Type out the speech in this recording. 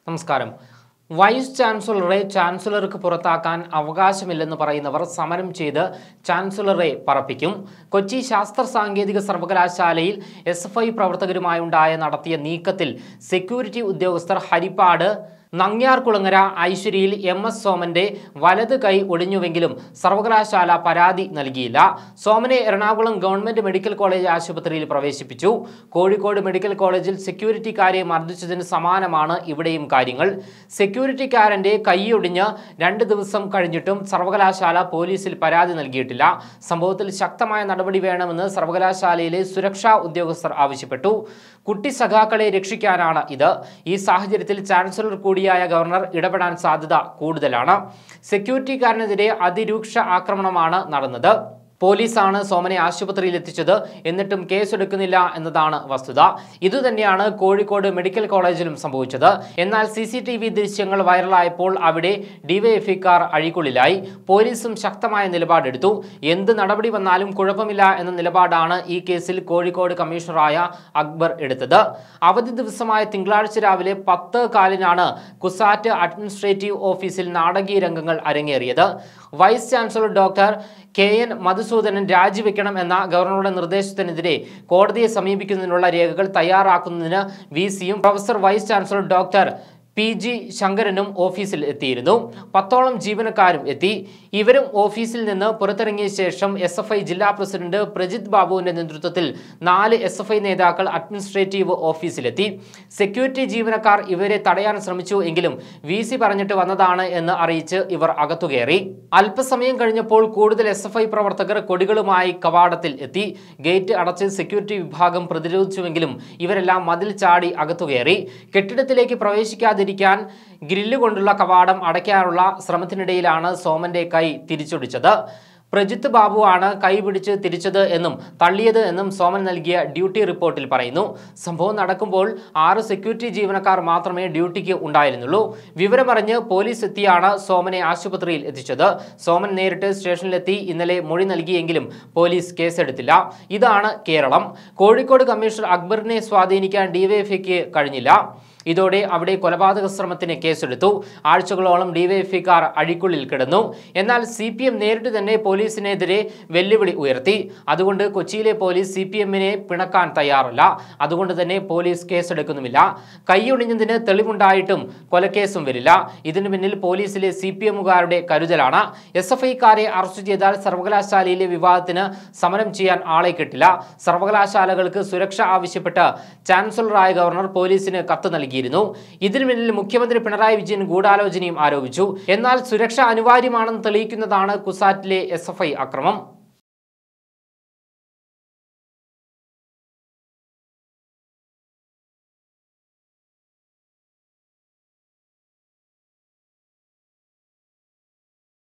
നമസ്കാരം വൈസ് ചാൻസലറെ ചാൻസലർക്ക് പുറത്താക്കാൻ അവകാശമില്ലെന്ന് പറയുന്നവർ സമരം ചെയ്ത് ചാൻസലറെ പറപ്പിക്കും കൊച്ചി ശാസ്ത്ര സാങ്കേതിക സർവകലാശാലയിൽ എസ് എഫ് ഐ പ്രവർത്തകരുമായുണ്ടായ നടത്തിയ നീക്കത്തിൽ സെക്യൂരിറ്റി ഉദ്യോഗസ്ഥർ ഹരിപ്പാട് നങ്ങ്യാർകുളങ്ങര ഐശ്വര്യയിൽ എം എസ് സോമന്റെ വലത് കൈ ഒടിഞ്ഞുവെങ്കിലും സർവകലാശാല പരാതി നൽകിയില്ല സോമനെ എറണാകുളം ഗവൺമെന്റ് മെഡിക്കൽ കോളേജ് ആശുപത്രിയിൽ പ്രവേശിപ്പിച്ചു കോഴിക്കോട് മെഡിക്കൽ കോളേജിൽ സെക്യൂരിറ്റിക്കാരെ മർദ്ദിച്ചതിന് സമാനമാണ് ഇവിടെയും കാര്യങ്ങൾ സെക്യൂരിറ്റിക്കാരന്റെ കൈയൊടിഞ്ഞ് രണ്ട് ദിവസം കഴിഞ്ഞിട്ടും സർവകലാശാല പോലീസിൽ പരാതി നൽകിയിട്ടില്ല സംഭവത്തിൽ ശക്തമായ നടപടി വേണമെന്ന് സർവകലാശാലയിലെ സുരക്ഷാ ഉദ്യോഗസ്ഥർ ആവശ്യപ്പെട്ടു കുട്ടി സഖാക്കളെ രക്ഷിക്കാനാണ് ഇത് ഈ സാഹചര്യത്തിൽ ചാൻസലർ കൂടിയായ ഗവർണർ ഇടപെടാൻ സാധ്യത കൂടുതലാണ് സെക്യൂരിറ്റിക്കാരനെതിരെ അതിരൂക്ഷ ആക്രമണമാണ് നടന്നത് പോലീസാണ് സോമനെ ആശുപത്രിയിൽ എത്തിച്ചത് എന്നിട്ടും കേസെടുക്കുന്നില്ല എന്നതാണ് വസ്തുത ഇതുതന്നെയാണ് കോഴിക്കോട് മെഡിക്കൽ കോളേജിലും സംഭവിച്ചത് എന്നാൽ സി സി ടി വി ദൃശ്യങ്ങൾ വൈറലായപ്പോൾ അവിടെ ഡിവൈഎഫ്ഐക്കാർ അഴിക്കുള്ളിലായി പോലീസും ശക്തമായ നിലപാടെടുത്തു എന്ത് നടപടി വന്നാലും കുഴപ്പമില്ല എന്ന നിലപാടാണ് ഈ കേസിൽ കോഴിക്കോട് കമ്മീഷണറായ അക്ബർ എടുത്തത് അവധി ദിവസമായ തിങ്കളാഴ്ച രാവിലെ പത്ത് കാലിനാണ് കുസാറ്റ് അഡ്മിനിസ്ട്രേറ്റീവ് ഓഫീസിൽ നാടകീയ രംഗങ്ങൾ അരങ്ങേറിയത് vice chancellor doctor K N Madhusoodanan രാജിവെക്കണം എന്ന ഗവർണറുടെ നിർദ്ദേശത്തിനെതിരെ കോടതിയെ സമീപിക്കുന്നതിനുള്ള രേഖകൾ തയ്യാറാക്കുന്നതിന് വി സിയും professor vice chancellor doctor P G ശങ്കരനും ഓഫീസിൽ എത്തിയിരുന്നു പത്തോളം ജീവനക്കാരും എത്തി ഇവരും ഓഫീസിൽ നിന്ന് പുറത്തിറങ്ങിയ ശേഷം എസ് എഫ് ഐ ജില്ലാ പ്രസിഡന്റ് പ്രജിത് ബാബുവിന്റെ നേതൃത്വത്തിൽ നാല് എസ് എഫ് ഐ നേതാക്കൾ അഡ്മിനിസ്ട്രേറ്റീവ് ഓഫീസിലെത്തി സെക്യൂരിറ്റി ജീവനക്കാർ ഇവരെ തടയാൻ ശ്രമിച്ചു എങ്കിലും വി സി പറഞ്ഞിട്ട് വന്നതാണ് എന്ന് അറിയിച്ച് ഇവർ അകത്തുകയറി അല്പസമയം കഴിഞ്ഞപ്പോൾ കൂടുതൽ എസ് എഫ് ഐ പ്രവർത്തകർ കൊടികളുമായി കവാടത്തിൽ എത്തി ഗേറ്റ് അടച്ച് സെക്യൂരിറ്റി വിഭാഗം പ്രതിരോധിച്ചുവെങ്കിലും ഇവരെല്ലാം മതിൽ ചാടി അകത്തുകയറി കെട്ടിടത്തിലേക്ക് പ്രവേശിക്കാതിരിക്കാൻ ഗ്രില്ല് കൊണ്ടുള്ള കവാടം അടയ്ക്കാനുള്ള ശ്രമത്തിനിടയിലാണ് സോമന്റെ കൈ തിരിച്ചൊടിച്ചത് പ്രജിത്ത് ബാബുവാണ് കൈ പിടിച്ച് തിരിച്ചത് എന്നും തള്ളിയത് എന്നും സോമൻ നൽകിയ ഡ്യൂട്ടി റിപ്പോർട്ടിൽ പറയുന്നു സംഭവം നടക്കുമ്പോൾ ആറ് സെക്യൂരിറ്റി ജീവനക്കാർ മാത്രമേ ഡ്യൂട്ടിക്ക് ഉണ്ടായിരുന്നുള്ളൂ വിവരമറിഞ്ഞ് പോലീസ് എത്തിയാണ് സോമനെ ആശുപത്രിയിൽ എത്തിച്ചത് സോമൻ നേരിട്ട് സ്റ്റേഷനിലെത്തി ഇന്നലെ മൊഴി നൽകിയെങ്കിലും പോലീസ് കേസെടുത്തില്ല ഇതാണ് കേരളം കോഴിക്കോട് കമ്മീഷണർ അക്ബറിനെ സ്വാധീനിക്കാൻ ഡിവൈഎഫ്ഐക്ക് കഴിഞ്ഞില്ല ഇതോടെ അവിടെ കൊലപാതക ശ്രമത്തിന് കേസെടുത്തു ആഴ്ചകളോളം ഡിവൈഎഫ്ഐക്കാർ അഴിക്കുള്ളിൽ കിടന്നു എന്നാൽ സി പി എം നേരിട്ട് തന്നെ പോലീസിനെതിരെ വെല്ലുവിളി ഉയർത്തി അതുകൊണ്ട് കൊച്ചിയിലെ പോലീസ് സി പി എമ്മിനെ പിണക്കാൻ തയ്യാറല്ല അതുകൊണ്ട് തന്നെ പോലീസ് കേസെടുക്കുന്നുമില്ല കൈയൊടിഞ്ഞതിന് തെളിവുണ്ടായിട്ടും കൊലക്കേസും വരില്ല ഇതിനു പിന്നിൽ പോലീസിലെ സി പി എമ്മുകാരുടെ കരുതലാണ് എസ് എഫ് ഐക്കാരെ അറസ്റ്റ് ചെയ്താൽ സർവകലാശാലയിലെ വിവാദത്തിന് സമരം ചെയ്യാൻ ആളെ കിട്ടില്ല സർവകലാശാലകൾക്ക് സുരക്ഷ ആവശ്യപ്പെട്ട് ചാൻസലറായ ഗവർണർ പോലീസിന് കത്ത് നൽകിയിരുന്നു ഇതിനു പിന്നിൽ മുഖ്യമന്ത്രി പിണറായി വിജയൻ ഗൂഢാലോചനയും ആരോപിച്ചു എന്നാൽ സുരക്ഷ അനിവാര്യമാണെന്ന് തെളിയിക്കുന്നതാണ് കുസാറ്റിലെ എസ് അക്രമം